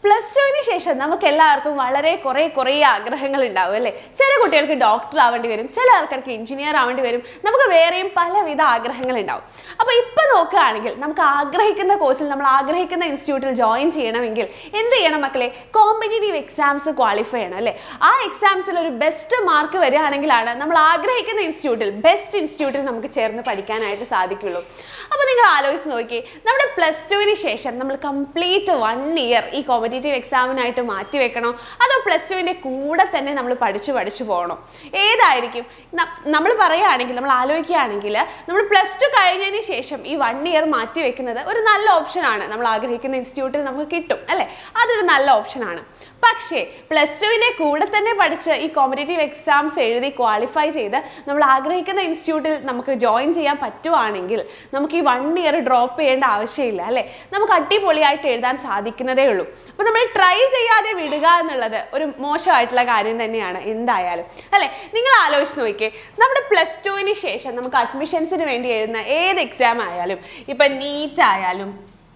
plus ടുവിന് ശേഷം നമുക്ക് എല്ലാവർക്കും വളരെ കുറേ കുറേ ആഗ്രഹങ്ങൾ ഉണ്ടാവും അല്ലേ ചില കുട്ടികൾക്ക് ഡോക്ടർ ആവേണ്ടി വരും ചില ആൾക്കാർക്ക് എഞ്ചിനീയർ ആവേണ്ടി വരും നമുക്ക് വേറെയും പലവിധ ആഗ്രഹങ്ങൾ ഉണ്ടാവും അപ്പോൾ ഇപ്പം നോക്കുകയാണെങ്കിൽ നമുക്ക് ആഗ്രഹിക്കുന്ന കോഴ്സിൽ നമ്മൾ ആഗ്രഹിക്കുന്ന ഇൻസ്റ്റിറ്റ്യൂട്ടിൽ ജോയിൻ ചെയ്യണമെങ്കിൽ എന്ത് ചെയ്യണം മക്കളെ കോമ്പറ്റേറ്റീവ് എക്സാംസ് ക്വാളിഫൈ ചെയ്യണം അല്ലേ ആ എക്സാംസിൽ ഒരു ബെസ്റ്റ് മാർക്ക് വരികയാണെങ്കിലാണ് നമ്മൾ ആഗ്രഹിക്കുന്ന ഇൻസ്റ്റിറ്റ്യൂട്ടിൽ ബെസ്റ്റ് ഇൻസ്റ്റിറ്റ്യൂട്ടിൽ നമുക്ക് ചേർന്ന് പഠിക്കാനായിട്ട് സാധിക്കുള്ളൂ അപ്പോൾ നിങ്ങൾ ആലോചിച്ച് നോക്കി നമ്മുടെ പ്ലസ് ടുവിന് ശേഷം നമ്മൾ കംപ്ലീറ്റ് വൺ ഇയർ ഈ കോമ്പറ്റേറ്റീവ് എക്സാമിനായിട്ട് മാറ്റി വെക്കണോ അതോ പ്ലസ് ടുവിൻ്റെ കൂടെ തന്നെ നമ്മൾ പഠിച്ചു പഠിച്ചു പോകണോ ഏതായിരിക്കും നമ്മൾ പറയുകയാണെങ്കിൽ നമ്മൾ ആലോചിക്കുകയാണെങ്കിൽ നമ്മൾ പ്ലസ് ടു കഴിഞ്ഞതിന് ശേഷം ഈ വൺ ഇയർ മാറ്റി വെക്കുന്നത് ഒരു നല്ല ഓപ്ഷനാണ് നമ്മൾ ആഗ്രഹിക്കുന്ന ഇൻസ്റ്റിറ്റ്യൂട്ടിൽ നമുക്ക് കിട്ടും അല്ലേ അതൊരു നല്ല ഓപ്ഷനാണ് പക്ഷേ പ്ലസ് ടുവിൻ്റെ കൂടെ തന്നെ പഠിച്ച് ഈ കോമ്പറ്റേറ്റീവ് എക്സാംസ് എഴുതി ക്വാളിഫൈ ചെയ്ത് നമ്മൾ ആഗ്രഹിക്കുന്ന ഇൻസ്റ്റിറ്റ്യൂട്ടിൽ നമുക്ക് ജോയിൻ ചെയ്യാൻ പറ്റുവാണെങ്കിൽ നമുക്ക് ഈ വൺ ഇയർ ഡ്രോപ്പ് ചെയ്യേണ്ട ആവശ്യമില്ല അല്ലേ നമുക്ക് അടിപൊളിയായിട്ട് എഴുതാൻ സാധിക്കുന്നതേ ഉള്ളൂ അപ്പോൾ നമ്മൾ ട്രൈ ചെയ്യാതെ വിടുക എന്നുള്ളത് ഒരു മോശമായിട്ടുള്ള കാര്യം തന്നെയാണ് എന്തായാലും അല്ലേ നിങ്ങൾ ആലോചിച്ച് നോക്കിയേ നമ്മുടെ പ്ലസ് ടുവിന് ശേഷം നമുക്ക് അഡ്മിഷൻസിന് വേണ്ടി എഴുതുന്ന ഏത് എക്സാം ആയാലും ഇപ്പം നീറ്റ് ആയാലും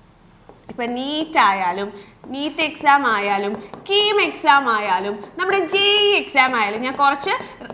ഇപ്പം നീറ്റ് ആയാലും നീറ്റ് എക്സാം ആയാലും കീം എക്സാം ആയാലും നമ്മുടെ ജെ ഇ എക്സാം ആയാലും ഞാൻ കുറച്ച്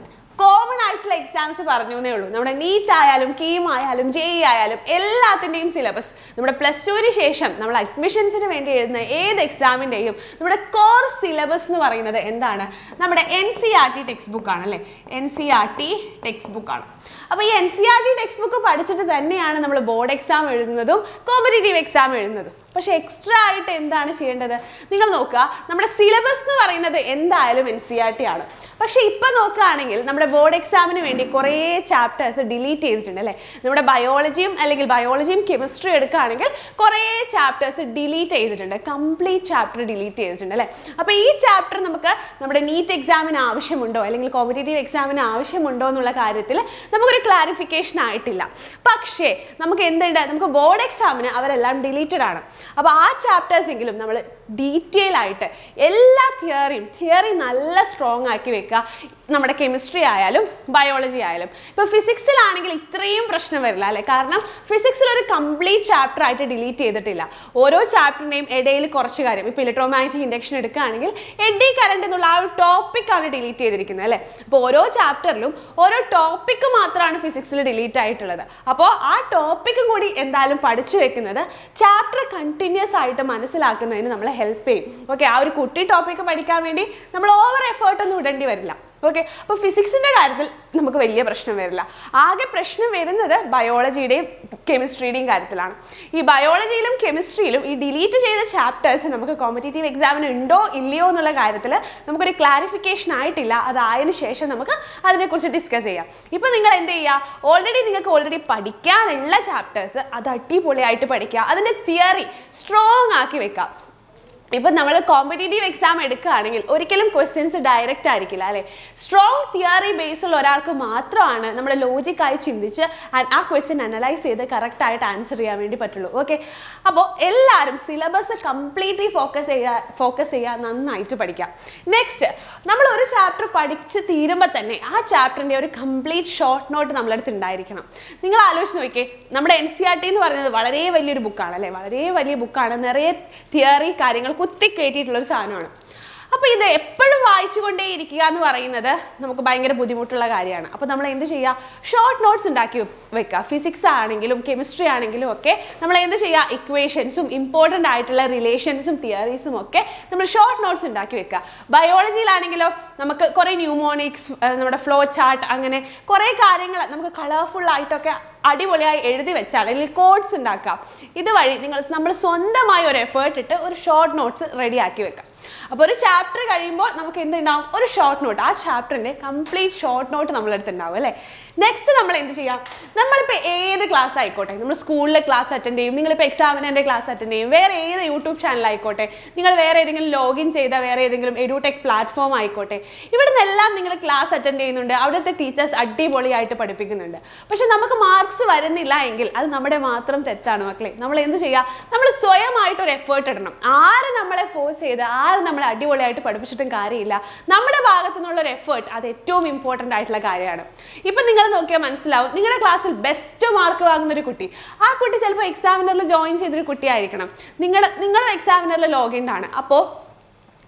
കോമൺ ആയിട്ടുള്ള എക്സാംസ് പറഞ്ഞു എന്നേ ഉള്ളൂ നമ്മുടെ നീറ്റ് ആയാലും കീം ആയാലും ജെ ഇ ആയാലും എല്ലാത്തിൻ്റെയും സിലബസ് നമ്മുടെ പ്ലസ് ടുവിന് ശേഷം നമ്മൾ അഡ്മിഷൻസിന് വേണ്ടി എഴുതുന്ന ഏത് എക്സാമിൻ്റെയും നമ്മുടെ കോർ സിലബസ് എന്ന് പറയുന്നത് എന്താണ് നമ്മുടെ N C R T text ബുക്കാണ് അല്ലേ N C R T text ബുക്കാണ് അപ്പോൾ ഈ N C R T text book പഠിച്ചിട്ട് തന്നെയാണ് നമ്മൾ ബോർഡ് എക്സാം എഴുതുന്നതും കോമ്പറ്റേറ്റീവ് എക്സാം എഴുതുന്നതും പക്ഷേ എക്സ്ട്രാ ആയിട്ട് എന്താണ് ചെയ്യേണ്ടത് നിങ്ങൾ നോക്കുക നമ്മുടെ സിലബസ് എന്ന് പറയുന്നത് എന്തായാലും എൻ സി ആർ ടി ആണ് പക്ഷേ ഇപ്പം നോക്കുകയാണെങ്കിൽ നമ്മുടെ ബോർഡ് എക്സാമിന് വേണ്ടി കുറേ ചാപ്റ്റേഴ്സ് ഡിലീറ്റ് ചെയ്തിട്ടുണ്ട് അല്ലേ നമ്മുടെ ബയോളജിയും അല്ലെങ്കിൽ ബയോളജിയും കെമിസ്ട്രി എടുക്കുകയാണെങ്കിൽ കുറേ ചാപ്റ്റേഴ്സ് ഡിലീറ്റ് ചെയ്തിട്ടുണ്ട് കംപ്ലീറ്റ് ചാപ്റ്റർ ഡിലീറ്റ് ചെയ്തിട്ടുണ്ട് അല്ലേ അപ്പോൾ ഈ ചാപ്റ്റർ നമുക്ക് നമ്മുടെ നീറ്റ് എക്സാമിന് ആവശ്യമുണ്ടോ അല്ലെങ്കിൽ കോമ്പറ്റേറ്റീവ് എക്സാമിന് ആവശ്യമുണ്ടോ എന്നുള്ള കാര്യത്തിൽ നമുക്കൊരു ക്ലാരിഫിക്കേഷൻ ആയിട്ടില്ല പക്ഷേ നമുക്ക് എന്തുണ്ട് നമുക്ക് ബോർഡ് എക്സാമിന് അവരെല്ലാം ഡിലീറ്റഡ് ആണ് അപ്പോൾ ആ ചാപ്റ്റേഴ്സ് എങ്കിലും നമ്മൾ ഡീറ്റെയിൽ ആയിട്ട് എല്ലാ തിയറിയും തിയറി നല്ല സ്ട്രോങ് ആക്കി വെക്കുക നമ്മുടെ കെമിസ്ട്രി ആയാലും ബയോളജി ആയാലും ഇപ്പോൾ ഫിസിക്സിലാണെങ്കിൽ ഇത്രയും പ്രശ്നം വരില്ല അല്ലേ കാരണം ഫിസിക്സിൽ ഒരു കംപ്ലീറ്റ് ചാപ്റ്റർ ആയിട്ട് ഡിലീറ്റ് ചെയ്തിട്ടില്ല ഓരോ ചാപ്റ്ററിൻ്റെയും ഇടയിൽ കുറച്ച് കാര്യം ഇപ്പോൾ ഇലക്ട്രോമാഗ്നറ്റിക് ഇൻഡക്ഷൻ എടുക്കുകയാണെങ്കിൽ എഡി കറണ്ട് എന്നുള്ള ആ ഒരു ടോപ്പിക്കാണ് ഡിലീറ്റ് ചെയ്തിരിക്കുന്നത് അല്ലേ അപ്പോൾ ഓരോ ചാപ്റ്ററിലും ഓരോ ടോപ്പിക്ക് മാത്രമാണ് ഫിസിക്സിൽ ഡിലീറ്റ് ആയിട്ടുള്ളത് അപ്പോൾ ആ ടോപ്പിക്കും കൂടി എന്തായാലും പഠിച്ചു വെക്കുന്നത് ചാപ്റ്റർ കണ്ടിന്യൂസ് ആയിട്ട് മനസ്സിലാക്കുന്നതിന് നമ്മളെ ഹെൽപ്പ് ചെയ്യും ഓക്കെ ആ ഒരു കുട്ടി ടോപ്പിക്ക് പഠിക്കാൻ വേണ്ടി നമ്മൾ ഓവർ എഫേർട്ടൊന്നും ഇടേണ്ടി വരില്ല ഓക്കെ അപ്പോൾ ഫിസിക്സിൻ്റെ കാര്യത്തിൽ നമുക്ക് വലിയ പ്രശ്നം വരില്ല ആകെ പ്രശ്നം വരുന്നത് ബയോളജിയുടെയും കെമിസ്ട്രിയുടെയും കാര്യത്തിലാണ് ഈ ബയോളജിയിലും കെമിസ്ട്രിയിലും ഈ ഡിലീറ്റ് ചെയ്ത ചാപ്റ്റേഴ്സ് നമുക്ക് കോമ്പറ്റേറ്റീവ് എക്സാമിന് ഉണ്ടോ ഇല്ലയോ എന്നുള്ള കാര്യത്തിൽ നമുക്കൊരു ക്ലാരിഫിക്കേഷൻ ആയിട്ടില്ല അതായതിനു ശേഷം നമുക്ക് അതിനെക്കുറിച്ച് ഡിസ്കസ് ചെയ്യാം ഇപ്പോൾ നിങ്ങൾ എന്ത് ചെയ്യുക ഓൾറെഡി നിങ്ങൾക്ക് ഓൾറെഡി പഠിക്കാനുള്ള ചാപ്റ്റേഴ്സ് അത് അടിപൊളിയായിട്ട് പഠിക്കുക അതിൻ്റെ തിയറി സ്ട്രോങ് ആക്കി വെക്കുക ഇപ്പം നമ്മൾ കോമ്പറ്റേറ്റീവ് എക്സാം എടുക്കുകയാണെങ്കിൽ ഒരിക്കലും ക്വസ്റ്റ്യൻസ് ഡയറക്റ്റ് ആയിരിക്കില്ല അല്ലേ സ്ട്രോങ് തിയറി ബേസുള്ള ഒരാൾക്ക് മാത്രമാണ് നമ്മുടെ ലോജിക്കായി ചിന്തിച്ച് ആ ക്വസ്റ്റ്യൻ അനലൈസ് ചെയ്ത് കറക്റ്റായിട്ട് ആൻസർ ചെയ്യാൻ വേണ്ടി പറ്റുള്ളൂ ഓക്കെ അപ്പോൾ എല്ലാവരും സിലബസ് കംപ്ലീറ്റ്ലി ഫോക്കസ് ചെയ്യുക ഫോക്കസ് ചെയ്യുക നന്നായിട്ട് പഠിക്കുക നെക്സ്റ്റ് നമ്മൾ ഒരു ചാപ്റ്റർ പഠിച്ച് തീരുമ്പോൾ തന്നെ ആ ചാപ്റ്ററിൻ്റെ ഒരു കംപ്ലീറ്റ് ഷോർട്ട് നോട്ട് നമ്മളടുത്ത് ഉണ്ടായിരിക്കണം നിങ്ങൾ ആലോചിച്ച് നോക്കിയേ നമ്മുടെ എൻ സി ആർ ടി എന്ന് പറയുന്നത് വളരെ വലിയൊരു ബുക്കാണ് അല്ലേ വളരെ വലിയ ബുക്കാണ് നിറയെ തിയറി കാര്യങ്ങൾ കുത്തിക്കയറ്റിയിട്ടുള്ളൊരു സാധനമാണ് അപ്പോൾ ഇത് എപ്പോഴും വായിച്ചുകൊണ്ടേ ഇരിക്കുക എന്ന് പറയുന്നത് നമുക്ക് ഭയങ്കര ബുദ്ധിമുട്ടുള്ള കാര്യമാണ് അപ്പോൾ നമ്മൾ എന്ത് ചെയ്യുക ഷോർട്ട് നോട്ട്സ് ഉണ്ടാക്കി വെക്കുക ഫിസിക്സ് ആണെങ്കിലും കെമിസ്ട്രി ആണെങ്കിലും ഒക്കെ നമ്മൾ എന്ത് ചെയ്യുക ഇക്വേഷൻസും ഇമ്പോർട്ടൻ്റ് ആയിട്ടുള്ള റിലേഷൻസും തിയറീസും ഒക്കെ നമ്മൾ ഷോർട്ട് നോട്ട്സ് ഉണ്ടാക്കി വെക്കുക ബയോളജിയിലാണെങ്കിലോ നമുക്ക് കുറേ ന്യൂമോണിക്സ് നമ്മുടെ ഫ്ലോ ചാർട്ട് അങ്ങനെ കുറേ കാര്യങ്ങൾ നമുക്ക് കളർഫുൾ ആയിട്ടൊക്കെ അടിപൊളിയായി എഴുതി വെച്ചാൽ അല്ലെങ്കിൽ കോഡ്സ് ഉണ്ടാക്കാം ഇതുവഴി നിങ്ങൾ നമ്മൾ സ്വന്തമായി ഒരു എഫേർട്ട് ഇട്ട് ഒരു ഷോർട്ട് നോട്ട്സ് റെഡിയാക്കി വെക്കാം അപ്പോൾ ഒരു ചാപ്റ്റർ കഴിയുമ്പോൾ നമുക്ക് എന്തുണ്ടാവും ഒരു ഷോർട്ട് നോട്ട് ആ ചാപ്റ്ററിൻ്റെ കംപ്ലീറ്റ് ഷോർട്ട് നോട്ട് നമ്മളടുത്ത് ഉണ്ടാവും അല്ലേ നെക്സ്റ്റ് നമ്മൾ എന്ത് ചെയ്യാം നമ്മളിപ്പോൾ ഏത് ക്ലാസ് ആയിക്കോട്ടെ നമ്മൾ സ്കൂളിലെ ക്ലാസ് അറ്റൻഡ് ചെയ്യും നിങ്ങളിപ്പോൾ എക്സാമിനെ ക്ലാസ് അറ്റൻഡ് ചെയ്യും വേറെ ഏത് യൂട്യൂബ് ചാനൽ ആയിക്കോട്ടെ നിങ്ങൾ വേറെ ഏതെങ്കിലും ലോഗിൻ ചെയ്ത വേറെ ഏതെങ്കിലും എഡ്യൂടെക് പ്ലാറ്റ്ഫോം ആയിക്കോട്ടെ ഇവിടെ നിന്നെല്ലാം നിങ്ങൾ ക്ലാസ് അറ്റൻഡ് ചെയ്യുന്നുണ്ട് അവിടുത്തെ ടീച്ചേഴ്സ് അടിപൊളിയായിട്ട് പഠിപ്പിക്കുന്നുണ്ട് പക്ഷെ നമുക്ക് മാർക്സ് വരുന്നില്ല എങ്കിൽ അത് നമ്മുടെ മാത്രം തെറ്റാണ് മക്കളെ നമ്മൾ എന്ത് ചെയ്യുക നമ്മൾ സ്വയമായിട്ട് ഒരു എഫേർട്ട് ഇടണം ആര് നമ്മളെ ഫോഴ്സ് ചെയ്ത് ആര് നമ്മളെ അടിപൊളിയായിട്ട് പഠിപ്പിച്ചിട്ടും കാര്യമില്ല നമ്മുടെ ഭാഗത്തു നിന്നുള്ള ഒരു എഫേർട്ട് അത് ഏറ്റവും ഇമ്പോർട്ടൻ്റ് ആയിട്ടുള്ള കാര്യമാണ് ഇപ്പം നിങ്ങൾ നോക്കിയാൽ മനസ്സിലാവും നിങ്ങളുടെ ക്ലാസ്സിൽ ബെസ്റ്റ് മാർക്ക് വാങ്ങുന്ന ഒരു കുട്ടി ആ കുട്ടി ചിലപ്പോൾ എക്സാമിനറിൽ ജോയിൻ ചെയ്തൊരു കുട്ടിയായിരിക്കണം നിങ്ങൾ നിങ്ങളുടെ എക്സാമിനറിൽ ലോഗിൻ ആണ് അപ്പോൾ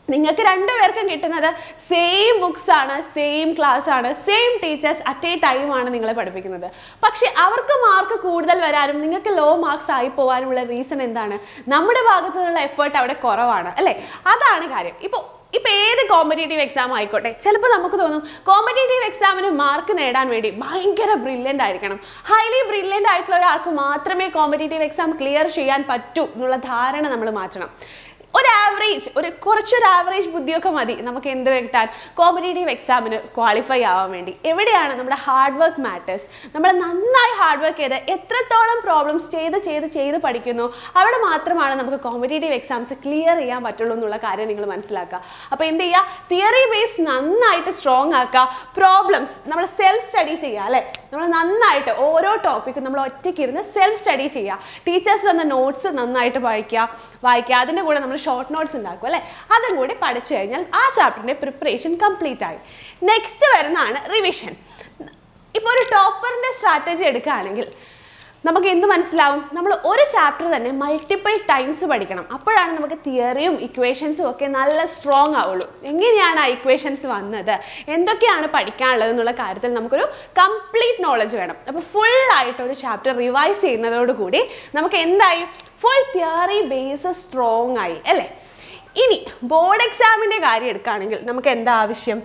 നിങ്ങൾക്ക് രണ്ടുപേർക്കും കിട്ടുന്നത് സെയിം ബുക്സ് ആണ് സെയിം ക്ലാസ് ആണ് same teachers at a time ആണ് നിങ്ങളെ പഠിപ്പിക്കുന്നത് പക്ഷെ അവർക്ക് മാർക്ക് കൂടുതൽ വരാനും നിങ്ങൾക്ക് ലോ മാർക്സ് ആയി പോകാനുമുള്ള റീസൺ എന്താണ് നമ്മുടെ ഭാഗത്തു നിന്നുള്ള എഫേർട്ട് അവിടെ കുറവാണ് അല്ലേ അതാണ് കാര്യം ഇപ്പോൾ ഇപ്പൊ ഏത് കോമ്പറ്റേറ്റീവ് എക്സാം ആയിക്കോട്ടെ ചിലപ്പോൾ നമുക്ക് തോന്നും കോമ്പറ്റേറ്റീവ് എക്സാമിന് മാർക്ക് നേടാൻ വേണ്ടി ഭയങ്കര ബ്രില്യൻ്റ് ആയിരിക്കണം ഹൈലി ബ്രില്യൻ്റ് ആയിട്ടുള്ള ഒരാൾക്ക് മാത്രമേ കോമ്പറ്റേറ്റീവ് എക്സാം ക്ലിയർ ചെയ്യാൻ പറ്റൂ എന്നുള്ള ധാരണ നമ്മൾ മാറ്റണം ഒരു ആവറേജ് ഒരു കുറച്ചൊരു ആവറേജ് ബുദ്ധിയൊക്കെ മതി നമുക്ക് എന്ത് കിട്ടാൻ കോമ്പറ്റേറ്റീവ് എക്സാമിന് ക്വാളിഫൈ ആവാൻ വേണ്ടി എവിടെയാണ് നമ്മുടെ ഹാർഡ് വർക്ക് മാറ്റേഴ്സ് നമ്മൾ നന്നായി ഹാർഡ് വർക്ക് ചെയ്ത് എത്രത്തോളം പ്രോബ്ലംസ് ചെയ്ത് ചെയ്ത് ചെയ്ത് പഠിക്കുന്നു അവിടെ മാത്രമാണ് നമുക്ക് കോമ്പറ്റേറ്റീവ് എക്സാംസ് ക്ലിയർ ചെയ്യാൻ പറ്റുള്ളൂ എന്നുള്ള കാര്യം നിങ്ങൾ മനസ്സിലാക്കുക അപ്പോൾ എന്ത് ചെയ്യുക തിയറി ബേസ് നന്നായിട്ട് സ്ട്രോങ് ആക്കുക പ്രോബ്ലംസ് നമ്മൾ സെൽഫ് സ്റ്റഡി ചെയ്യുക അല്ലേ നമ്മൾ നന്നായിട്ട് ഓരോ ടോപ്പിക്കും നമ്മൾ ഒറ്റയ്ക്ക് ഇരുന്ന് സെൽഫ് സ്റ്റഡി ചെയ്യുക ടീച്ചേഴ്സ് തന്ന നോട്ട്സ് നന്നായിട്ട് വായിക്കുക വായിക്കുക അതിൻ്റെ കൂടെ നമ്മൾ ഷോർട്ട് നോട്ട്സ് ഉണ്ടാക്കും അല്ലേ അതും കൂടി പഠിച്ചു കഴിഞ്ഞാൽ ആ ചാപ്റ്ററിൻ്റെ പ്രിപ്പറേഷൻ കംപ്ലീറ്റ് ആയി നെക്സ്റ്റ് വരുന്നതാണ് റിവിഷൻ ഇപ്പോൾ ഒരു ടോപ്പറിൻ്റെ സ്ട്രാറ്റജി എടുക്കുകയാണെങ്കിൽ നമുക്ക് എന്ത് മനസ്സിലാവും നമ്മൾ ഒരു ചാപ്റ്റർ തന്നെ മൾട്ടിപ്പിൾ ടൈംസ് പഠിക്കണം അപ്പോഴാണ് നമുക്ക് തിയറിയും ഇക്വേഷൻസും ഒക്കെ നല്ല സ്ട്രോങ് ആവുള്ളൂ എങ്ങനെയാണ് ആ ഇക്വേഷൻസ് വന്നത് എന്തൊക്കെയാണ് പഠിക്കാനുള്ളത് എന്നുള്ള കാര്യത്തിൽ നമുക്കൊരു കംപ്ലീറ്റ് നോളജ് വേണം അപ്പോൾ ഫുൾ ആയിട്ട് ഒരു ചാപ്റ്റർ റിവൈസ് ചെയ്യുന്നതോടുകൂടി നമുക്ക് എന്തായി ഫുൾ തിയറി ബേസ് സ്ട്രോങ് ആയി അല്ലേ ഇനി ബോർഡ് എക്സാമിൻ്റെ കാര്യം എടുക്കുകയാണെങ്കിൽ നമുക്ക് എന്താ ആവശ്യം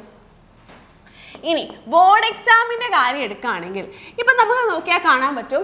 ഇനി ബോർഡ് എക്സാമിൻ്റെ കാര്യം എടുക്കുകയാണെങ്കിൽ ഇപ്പം നമുക്ക് നോക്കിയാൽ കാണാൻ പറ്റും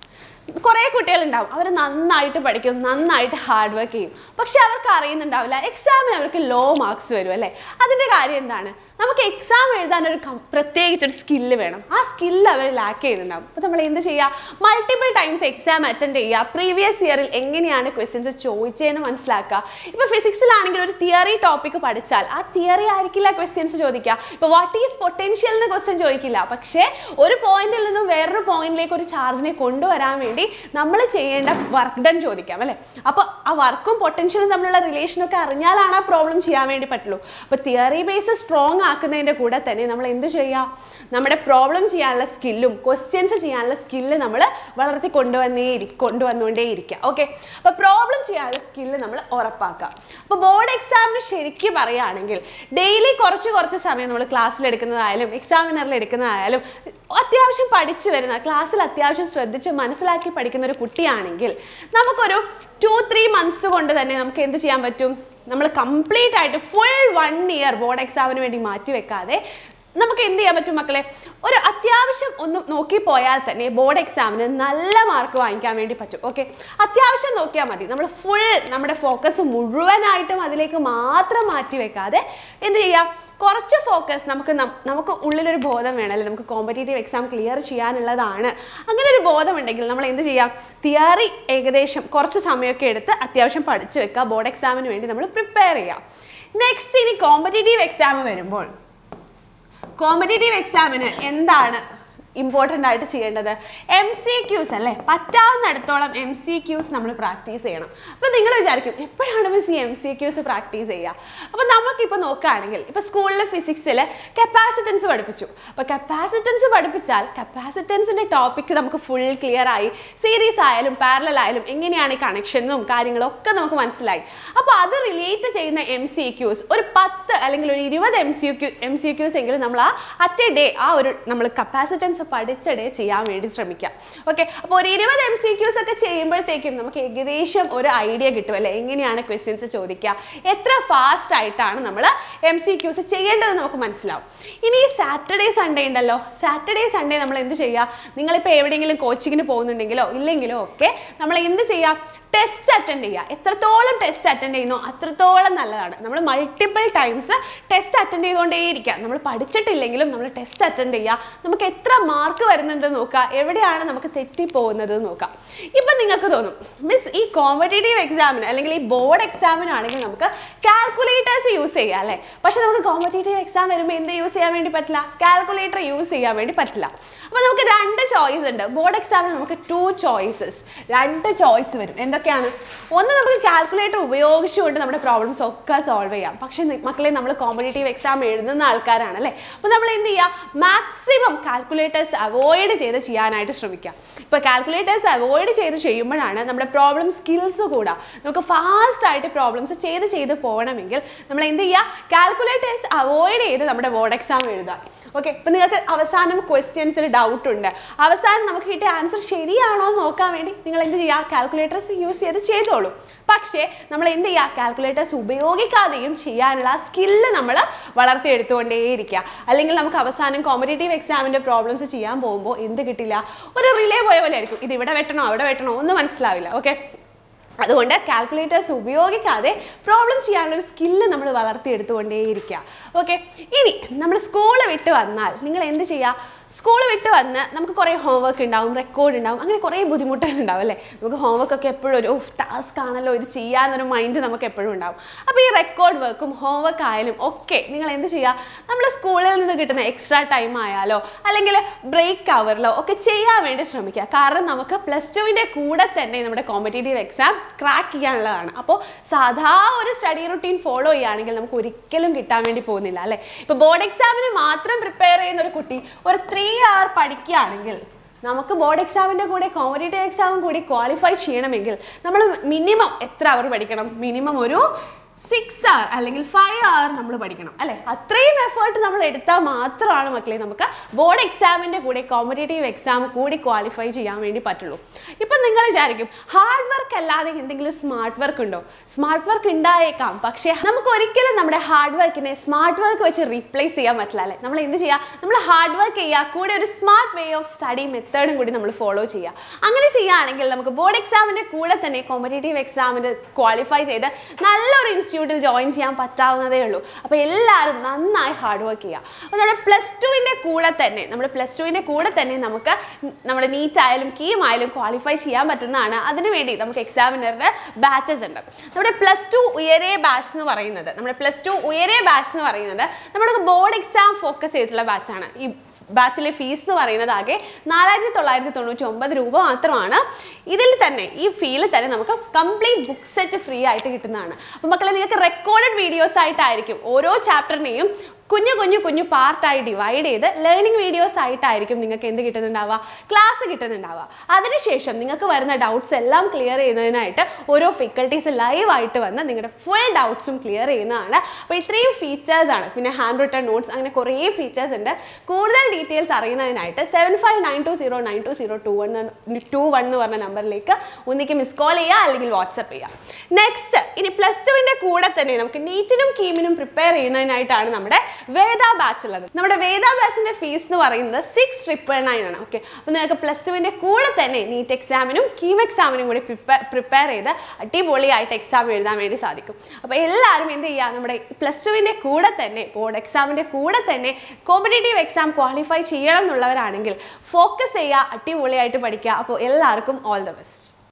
കുറേ കുട്ടികളുണ്ടാവും അവർ നന്നായിട്ട് പഠിക്കും നന്നായിട്ട് ഹാർഡ് വർക്ക് ചെയ്യും പക്ഷെ അവർക്ക് അറിയുന്നുണ്ടാവില്ല എക്സാമിന് അവർക്ക് ലോ മാർക്സ് വരും അല്ലേ അതിൻ്റെ കാര്യം എന്താണ് നമുക്ക് എക്സാം എഴുതാൻ ഒരു കം- പ്രത്യേകിച്ച് ഒരു സ്കില്ല് വേണം ആ സ്കില്ല് അവർ ലാക്ക് ചെയ്യുന്നുണ്ടാവും അപ്പോൾ നമ്മൾ എന്ത് ചെയ്യുക മൾട്ടിപ്പിൾ ടൈംസ് എക്സാം അറ്റൻഡ് ചെയ്യുക പ്രീവിയസ് ഇയറിൽ എങ്ങനെയാണ് ക്വസ്റ്റ്യൻസ് ചോദിച്ചതെന്ന് മനസ്സിലാക്കുക ഇപ്പോൾ ഫിസിക്സിലാണെങ്കിൽ ഒരു തിയറി ടോപ്പിക്ക് പഠിച്ചാൽ ആ തിയറി ആയിരിക്കില്ല ക്വസ്റ്റ്യൻസ് ചോദിക്കുക ഇപ്പോൾ വാട്ട് ഈസ് പൊട്ടൻഷ്യൽ എന്ന് ക്വസ്റ്റ്യൻ ചോദിക്കില്ല പക്ഷേ ഒരു പോയിന്റിൽ നിന്നും വേറൊരു പോയിന്റിലേക്ക് ഒരു ചാർജിനെ കൊണ്ടുവരാൻ വേണ്ടി നമ്മൾ ചെയ്യേണ്ട വർക്ക് ഡൺ ചോദിക്കാം അല്ലേ അപ്പോൾ ആ വർക്കും പൊട്ടൻഷ്യലും തമ്മിലുള്ള റിലേഷനൊക്കെ അറിഞ്ഞാലാണ് ആ പ്രോബ്ലം ചെയ്യാൻ വേണ്ടി പറ്റുള്ളൂ അപ്പോൾ തിയറി ബേസ് സ്ട്രോങ് ആക്കുന്നതിൻ്റെ കൂടെ തന്നെ നമ്മൾ എന്ത് ചെയ്യുക നമ്മുടെ പ്രോബ്ലം ചെയ്യാനുള്ള സ്കില്ലും ക്വസ്റ്റ്യൻസ് ചെയ്യാനുള്ള സ്കില്ല് നമ്മൾ വളർത്തി കൊണ്ടുവന്നേ ഇരി കൊണ്ടുവന്നുകൊണ്ടേ ഇരിക്കുക ഓക്കെ അപ്പോൾ പ്രോബ്ലം ചെയ്യാനുള്ള സ്കില്ല് നമ്മൾ ഉറപ്പാക്കുക അപ്പോൾ ബോർഡ് എക്സാമിന് ശരിക്കും പറയുകയാണെങ്കിൽ ഡെയിലി കുറച്ച് കുറച്ച് സമയം നമ്മൾ ക്ലാസ്സിൽ എടുക്കുന്നതായാലും എക്സാമിനറിൽ എടുക്കുന്നതായാലും അത്യാവശ്യം പഠിച്ചു വരുന്ന ക്ലാസ്സിൽ അത്യാവശ്യം ശ്രദ്ധിച്ച് മനസ്സിലാക്കി പഠിക്കുന്ന ഒരു കുട്ടിയാണെങ്കിൽ നമുക്കൊരു ടു ത്രീ മന്ത്സ് കൊണ്ട് തന്നെ നമുക്ക് എന്ത് ചെയ്യാൻ പറ്റും നമ്മൾ കംപ്ലീറ്റ് ആയിട്ട് ഫുൾ വൺ ഇയർ ബോർഡ് എക്സാമിന് വേണ്ടി മാറ്റി വെക്കാതെ നമുക്ക് എന്ത് ചെയ്യാൻ പറ്റും മക്കളെ ഒരു അത്യാവശ്യം ഒന്ന് നോക്കി പോയാൽ തന്നെ ബോർഡ് എക്സാമിന് നല്ല മാർക്ക് വാങ്ങിക്കാൻ വേണ്ടി പറ്റും ഓക്കെ അത്യാവശ്യം നോക്കിയാൽ മതി നമ്മൾ ഫുൾ നമ്മുടെ ഫോക്കസ് മുഴുവനായിട്ടും അതിലേക്ക് മാത്രം മാറ്റി വെക്കാതെ എന്ത് ചെയ്യാം കുറച്ച് ഫോക്കസ് നമുക്ക് നം- നമുക്ക് ഉള്ളിലൊരു ബോധം വേണമല്ലോ നമുക്ക് കോമ്പറ്റേറ്റീവ് എക്സാം ക്ലിയർ ചെയ്യാനുള്ളതാണ് അങ്ങനെ ഒരു ബോധമുണ്ടെങ്കിൽ നമ്മൾ എന്ത് ചെയ്യാം തിയറി ഏകദേശം കുറച്ച് സമയമൊക്കെ എടുത്ത് അത്യാവശ്യം പഠിച്ചു വെക്കുക ബോർഡ് എക്സാമിന് വേണ്ടി നമ്മൾ പ്രിപ്പയർ ചെയ്യാം നെക്സ്റ്റ് ഇനി കോമ്പറ്റേറ്റീവ് എക്സാം വരുമ്പോൾ കോമ്പറ്റേറ്റീവ് എക്സാമിന് എന്താണ് ഇമ്പോർട്ടൻ്റ് ആയിട്ട് ചെയ്യേണ്ടത് എം സി ക്യൂസ് അല്ലേ പറ്റാവുന്നിടത്തോളം എം സി ക്യൂസ് നമ്മൾ പ്രാക്ടീസ് ചെയ്യണം അപ്പോൾ നിങ്ങൾ വിചാരിക്കും എപ്പോഴാണ് മിസ് ഈ എം സി ക്യൂസ് പ്രാക്ടീസ് ചെയ്യുക അപ്പോൾ നമുക്കിപ്പോൾ നോക്കുകയാണെങ്കിൽ ഇപ്പോൾ സ്കൂളിൽ ഫിസിക്സിൽ കപ്പാസിറ്റൻസ് പഠിപ്പിച്ചു അപ്പോൾ കപ്പാസിറ്റൻസ് പഠിപ്പിച്ചാൽ കപ്പാസിറ്റൻസിൻ്റെ ടോപ്പിക്ക് നമുക്ക് ഫുൾ ക്ലിയർ ആയി സീരീസ് ആയാലും പാരലൽ ആയാലും എങ്ങനെയാണ് ഈ കണക്ഷനും കാര്യങ്ങളും ഒക്കെ നമുക്ക് മനസ്സിലായി അപ്പോൾ അത് റിലേറ്റ് ചെയ്യുന്ന എം സി ക്യൂസ് ഒരു പത്ത് അല്ലെങ്കിൽ ഒരു ഇരുപത് M C Q M C Qs എങ്കിലും നമ്മൾ ആ അറ്റ് എ ഡേ ആ ഒരു നമ്മൾ കപ്പാസിറ്റൻസ് പഠിച്ച ഡേ ചെയ്യാൻ വേണ്ടി ശ്രമിക്കാം ഓക്കെ അപ്പോൾ ഒരു ഇരുപത് എം സി ക്യൂസ് ഒക്കെ ചെയ്യുമ്പോഴത്തേക്കും നമുക്ക് ഏകദേശം ഒരു ഐഡിയ കിട്ടും അല്ലേ എങ്ങനെയാണ് ക്വസ്റ്റ്യൻസ് ചോദിക്കുക എത്ര ഫാസ്റ്റ് ആയിട്ടാണ് നമ്മൾ എം സി ക്യൂസ് ചെയ്യേണ്ടത് നമുക്ക് മനസ്സിലാവും ഇനി ഈ സാറ്റർഡേ സൺഡേ ഉണ്ടല്ലോ സാറ്റർഡേ സൺഡേ നമ്മൾ എന്ത് ചെയ്യുക നിങ്ങളിപ്പോൾ എവിടെയെങ്കിലും കോച്ചിങ്ങിന് പോകുന്നുണ്ടെങ്കിലോ ഇല്ലെങ്കിലോ ഒക്കെ നമ്മൾ എന്ത് ചെയ്യുക ടെസ്റ്റ് അറ്റൻഡ് ചെയ്യുക എത്രത്തോളം ടെസ്റ്റ് അറ്റൻഡ് ചെയ്യുന്നോ അത്രത്തോളം നല്ലതാണ് നമ്മൾ മൾട്ടിപ്പിൾ ടൈംസ് ടെസ്റ്റ് അറ്റൻഡ് ചെയ്തുകൊണ്ടേയിരിക്കുക നമ്മൾ പഠിച്ചിട്ടില്ലെങ്കിലും നമ്മൾ ടെസ്റ്റ് അറ്റൻഡ് ചെയ്യുക നമുക്ക് എത്ര മാർക്ക് വരുന്നുണ്ട് നോക്കുക എവിടെയാണ് നമുക്ക് തെറ്റിപ്പോകുന്നത് എന്ന് നോക്കാം ഇപ്പം നിങ്ങൾക്ക് തോന്നും മിസ് ഈ കോമ്പറ്റേറ്റീവ് എക്സാമിന് അല്ലെങ്കിൽ ഈ ബോർഡ് എക്സാമിനാണെങ്കിൽ നമുക്ക് കാൽക്കുലേറ്റേഴ്സ് യൂസ് ചെയ്യാം അല്ലേ പക്ഷെ നമുക്ക് കോമ്പറ്റേറ്റീവ് എക്സാം വരുമ്പോൾ എന്ത് യൂസ് ചെയ്യാൻ വേണ്ടി പറ്റില്ല കാൽക്കുലേറ്റർ യൂസ് ചെയ്യാൻ വേണ്ടി പറ്റില്ല അപ്പോൾ നമുക്ക് രണ്ട് ചോയ്സ് ഉണ്ട് ബോർഡ് എക്സാമിന് നമുക്ക് ടു ചോയ്സസ് രണ്ട് ചോയ്സ് വരും എന്തൊക്കെയാണ് ഒന്ന് നമുക്ക് കാൽക്കുലേറ്റർ ഉപയോഗിച്ചുകൊണ്ട് നമ്മുടെ പ്രോബ്ലംസ് ഒക്കെ സോൾവ് ചെയ്യാം പക്ഷേ നി- മക്കളെ നമ്മൾ കോമ്പറ്റേറ്റീവ് എക്സാം എഴുതുന്ന ആൾക്കാരാണ് അല്ലേ അപ്പോൾ നമ്മൾ എന്ത് ചെയ്യുക മാക്സിമം കാൽക്കുലേറ്റേഴ്സ് കാൽക്കുലേറ്റേഴ്സ് അവോയ്ഡ് ചെയ്ത് ചെയ്യാനായിട്ട് ശ്രമിക്കുക ഇപ്പോൾ കാൽക്കുലേറ്റേഴ്സ് അവോയ്ഡ് ചെയ്ത് ചെയ്യുമ്പോഴാണ് നമ്മുടെ പ്രോബ്ലം സ്കിൽസ് കൂടാ നമുക്ക് ഫാസ്റ്റ് ആയിട്ട് പ്രോബ്ലംസ് ചെയ്ത് ചെയ്ത് പോകണമെങ്കിൽ നമ്മൾ എന്ത് ചെയ്യുക കാൽക്കുലേറ്റേഴ്സ് അവോയ്ഡ് ചെയ്ത് നമ്മുടെ ബോർഡ് എക്സാം എഴുതുക ഓക്കെ ഇപ്പം നിങ്ങൾക്ക് അവസാനം ക്വസ്റ്റ്യൻസിൽ ഡൗട്ട് ഉണ്ട് അവസാനം നമുക്ക് കിട്ടിയ ആൻസർ ശരിയാണോ എന്ന് നോക്കാൻ വേണ്ടി നിങ്ങൾ എന്ത് ചെയ്യുക കാൽക്കുലേറ്റേഴ്സ് യൂസ് ചെയ്ത് ചെയ്തോളൂ പക്ഷേ നമ്മൾ എന്ത് ചെയ്യുക കാൽക്കുലേറ്റേഴ്സ് ഉപയോഗിക്കാതെയും ചെയ്യാനുള്ള സ്കില്ല് നമ്മൾ വളർത്തിയെടുത്തുകൊണ്ടേയിരിക്കുക അല്ലെങ്കിൽ നമുക്ക് അവസാനം കോമ്പറ്റേറ്റീവ് എക്സാമിൻ്റെ പ്രോബ്ലംസ് ചെയ്യാൻ പോകുമ്പോൾ എന്ത് കിട്ടില്ല ഒരു റിലേ പോയ പോലെ ആയിരിക്കും ഇത് ഇവിടെ വെട്ടണോ അവിടെ വെട്ടണോ ഒന്നും മനസ്സിലാവില്ല ഓക്കെ അതുകൊണ്ട് കാൽക്കുലേറ്റേഴ്സ് ഉപയോഗിക്കാതെ പ്രോബ്ലം ചെയ്യാനുള്ള ഒരു സ്കില്ല് നമ്മൾ വളർത്തിയെടുത്തുകൊണ്ടേയിരിക്കുക ഓക്കെ ഇനി നമ്മൾ സ്കൂൾ വിട്ട് വന്നാൽ നിങ്ങൾ എന്ത് ചെയ്യുക സ്കൂൾ വിട്ട് വന്ന് നമുക്ക് കുറേ ഹോംവർക്ക് ഉണ്ടാവും റെക്കോർഡ് ഉണ്ടാവും അങ്ങനെ കുറേ ബുദ്ധിമുട്ടുകൾ ഉണ്ടാവും അല്ലേ നമുക്ക് ഹോംവർക്ക് ഒക്കെ എപ്പോഴും ഒരു ടാസ്ക് ആണല്ലോ ഇത് ചെയ്യാന്നൊരു മൈൻഡ് നമുക്ക് എപ്പോഴും ഉണ്ടാവും അപ്പോൾ ഈ റെക്കോർഡ് വർക്കും ഹോംവർക്ക് ആയാലും ഒക്കെ നിങ്ങൾ എന്ത് ചെയ്യുക നമ്മൾ സ്കൂളിൽ നിന്ന് കിട്ടുന്ന എക്സ്ട്രാ ടൈം ആയാലോ അല്ലെങ്കിൽ ബ്രേക്ക് അവറിലോ ഒക്കെ ചെയ്യാൻ വേണ്ടി ശ്രമിക്കുക കാരണം നമുക്ക് പ്ലസ് ടുവിൻ്റെ കൂടെ തന്നെ നമ്മുടെ കോമ്പറ്റേറ്റീവ് എക്സാം ക്രാക്ക് ചെയ്യാനുള്ളതാണ് അപ്പോൾ സാധാ ഒരു സ്റ്റഡി റുട്ടീൻ ഫോളോ ചെയ്യുകയാണെങ്കിൽ നമുക്ക് ഒരിക്കലും കിട്ടാൻ വേണ്ടി പോകുന്നില്ല അല്ലേ ഇപ്പോൾ ബോർഡ് എക്സാമിന് മാത്രം പ്രിപ്പയർ ചെയ്യുന്ന ഒരു കുട്ടി ഒരു ത്രീ അവർ പഠിക്കുകയാണെങ്കിൽ നമുക്ക് ബോർഡ് എക്സാമിൻ്റെ കൂടെ കോമ്പറ്റേറ്റീവ് എക്സാമും കൂടി ക്വാളിഫൈ ചെയ്യണമെങ്കിൽ നമ്മൾ മിനിമം എത്ര അവർ പഠിക്കണം മിനിമം ഒരു സിക്സ് അവർ അല്ലെങ്കിൽ ഫൈവ് അവർ നമ്മൾ പഠിക്കണം അല്ലേ അത്രയും എഫേർട്ട് നമ്മൾ എടുത്താൽ മാത്രമാണ് മക്കളെ നമുക്ക് ബോർഡ് എക്സാമിൻ്റെ കൂടെ കോമ്പറ്റേറ്റീവ് എക്സാം കൂടി ക്വാളിഫൈ ചെയ്യാൻ വേണ്ടി പറ്റുള്ളൂ ഇപ്പം നിങ്ങൾ വിചാരിക്കും ഹാർഡ് വർക്ക് അല്ലാതെ എന്തെങ്കിലും സ്മാർട്ട് വർക്ക് ഉണ്ടോ സ്മാർട്ട് വർക്ക് ഉണ്ടായേക്കാം പക്ഷേ നമുക്ക് ഒരിക്കലും നമ്മുടെ ഹാർഡ് വർക്കിനെ സ്മാർട്ട് വർക്ക് വെച്ച് റീപ്ലേസ് ചെയ്യാൻ പറ്റില്ല അല്ലേ നമ്മൾ എന്ത് ചെയ്യുക നമ്മൾ ഹാർഡ് വർക്ക് ചെയ്യുക കൂടെ ഒരു സ്മാർട്ട് വേ ഓഫ് സ്റ്റഡി മെത്തേഡും കൂടി നമ്മൾ ഫോളോ ചെയ്യുക അങ്ങനെ ചെയ്യുകയാണെങ്കിൽ നമുക്ക് ബോർഡ് എക്സാമിൻ്റെ കൂടെ തന്നെ കോമ്പറ്റേറ്റീവ് എക്സാമിന് ക്വാളിഫൈ ചെയ്ത് നല്ലൊരു ഇൻസ്റ്റിറ്റ്യൂട്ടിൽ ജോയിൻ ചെയ്യാൻ പറ്റാവുന്നതേ ഉള്ളൂ അപ്പോൾ എല്ലാവരും നന്നായി ഹാർഡ് വർക്ക് ചെയ്യുക അപ്പോൾ നമ്മുടെ പ്ലസ് ടുവിൻ്റെ കൂടെ തന്നെ നമ്മുടെ പ്ലസ് ടുവിൻ്റെ കൂടെ തന്നെ നമുക്ക് നമ്മുടെ നീറ്റ് ആയാലും കീം ആയാലും ക്വാളിഫൈ ചെയ്യാൻ പറ്റുന്നതാണ് അതിനുവേണ്ടി നമുക്ക് എക്സാമിനറുടെ ബാച്ചസ് ഉണ്ട് നമ്മുടെ പ്ലസ് ടു ഉയരേ ബാച്ച് എന്ന് പറയുന്നത് നമ്മുടെ പ്ലസ് ടു ഉയരേ ബാച്ച് എന്ന് പറയുന്നത് നമ്മുടെ ബോർഡ് എക്സാം ഫോക്കസ് ചെയ്തിട്ടുള്ള ബാച്ചാണ് ഈ ബാച്ചിലെ ഫീസ് എന്ന് പറയുന്നത് ആകെ നാലായിരത്തി തൊള്ളായിരത്തി തൊണ്ണൂറ്റി ഒമ്പത് രൂപ മാത്രമാണ് ഇതിൽ തന്നെ ഈ ഫീൽ തന്നെ നമുക്ക് കംപ്ലീറ്റ് ബുക്ക് സെറ്റ് ഫ്രീ ആയിട്ട് കിട്ടുന്നതാണ് അപ്പോൾ മക്കളെ നിങ്ങൾക്ക് റെക്കോർഡഡ് വീഡിയോസ് ആയിട്ടായിരിക്കും ഓരോ ചാപ്റ്ററിനെയും കുഞ്ഞു കുഞ്ഞു കുഞ്ഞു പാർട്ടായി ഡിവൈഡ് ചെയ്ത് ലേണിംഗ് വീഡിയോസ് ആയിട്ടായിരിക്കും നിങ്ങൾക്ക് എന്ത് കിട്ടുന്നുണ്ടാവുക ക്ലാസ് കിട്ടുന്നുണ്ടാവുക അതിനുശേഷം നിങ്ങൾക്ക് വരുന്ന ഡൗട്ട്സ് എല്ലാം ക്ലിയർ ചെയ്യുന്നതിനായിട്ട് ഓരോ ഫിക്കൽട്ടീസ് ലൈവായിട്ട് വന്ന് നിങ്ങളുടെ ഫുൾ ഡൗട്ട്സും ക്ലിയർ ചെയ്യുന്നതാണ് അപ്പോൾ ഇത്രയും ഫീച്ചേഴ്സ് ആണ് പിന്നെ ഹാൻഡ് റിട്ടൺ നോട്ട്സ് അങ്ങനെ കുറേ ഫീച്ചേഴ്സ് ഉണ്ട് കൂടുതൽ ഡീറ്റെയിൽസ് അറിയുന്നതിനായിട്ട് seven five nine two zero nine two zero two one two one എന്ന് പറഞ്ഞ നമ്പറിലേക്ക് ഒന്നിക്ക് മിസ് കോൾ ചെയ്യുക അല്ലെങ്കിൽ വാട്സപ്പ് ചെയ്യുക നെക്സ്റ്റ് ഇനി പ്ലസ് ടുവിൻ്റെ കൂടെ തന്നെ നമുക്ക് നീറ്റിനും കീമിനും പ്രിപ്പയർ ചെയ്യുന്നതിനായിട്ടാണ് നമ്മുടെ വേദ ബാച്ച് ഉള്ളത് നമ്മുടെ വേദ ബാച്ചിന്റെ ഫീസ് എന്ന് പറയുന്നത് സിക്സ് ട്രിപ്പിൾ നയൻ ആണ് ഓക്കെ അപ്പോൾ നിങ്ങൾക്ക് പ്ലസ് ടുവിൻ്റെ കൂടെ തന്നെ നീറ്റ് എക്സാമിനും കീം എക്സാമിനും കൂടി പ്രിപ്പയർ ചെയ്ത് അടിപൊളിയായിട്ട് എക്സാം എഴുതാൻ വേണ്ടി സാധിക്കും അപ്പോൾ എല്ലാവരും എന്ത് ചെയ്യുക നമ്മുടെ പ്ലസ് ടുവിൻ്റെ കൂടെ തന്നെ ബോർഡ് എക്സാമിൻ്റെ കൂടെ തന്നെ കോമ്പറ്റേറ്റീവ് എക്സാം ക്വാളിഫൈ ചെയ്യണം എന്നുള്ളവരാണെങ്കിൽ ഫോക്കസ് ചെയ്യുക അടിപൊളിയായിട്ട് പഠിക്കുക അപ്പോൾ എല്ലാവർക്കും ഓൾ ദ ബെസ്റ്റ്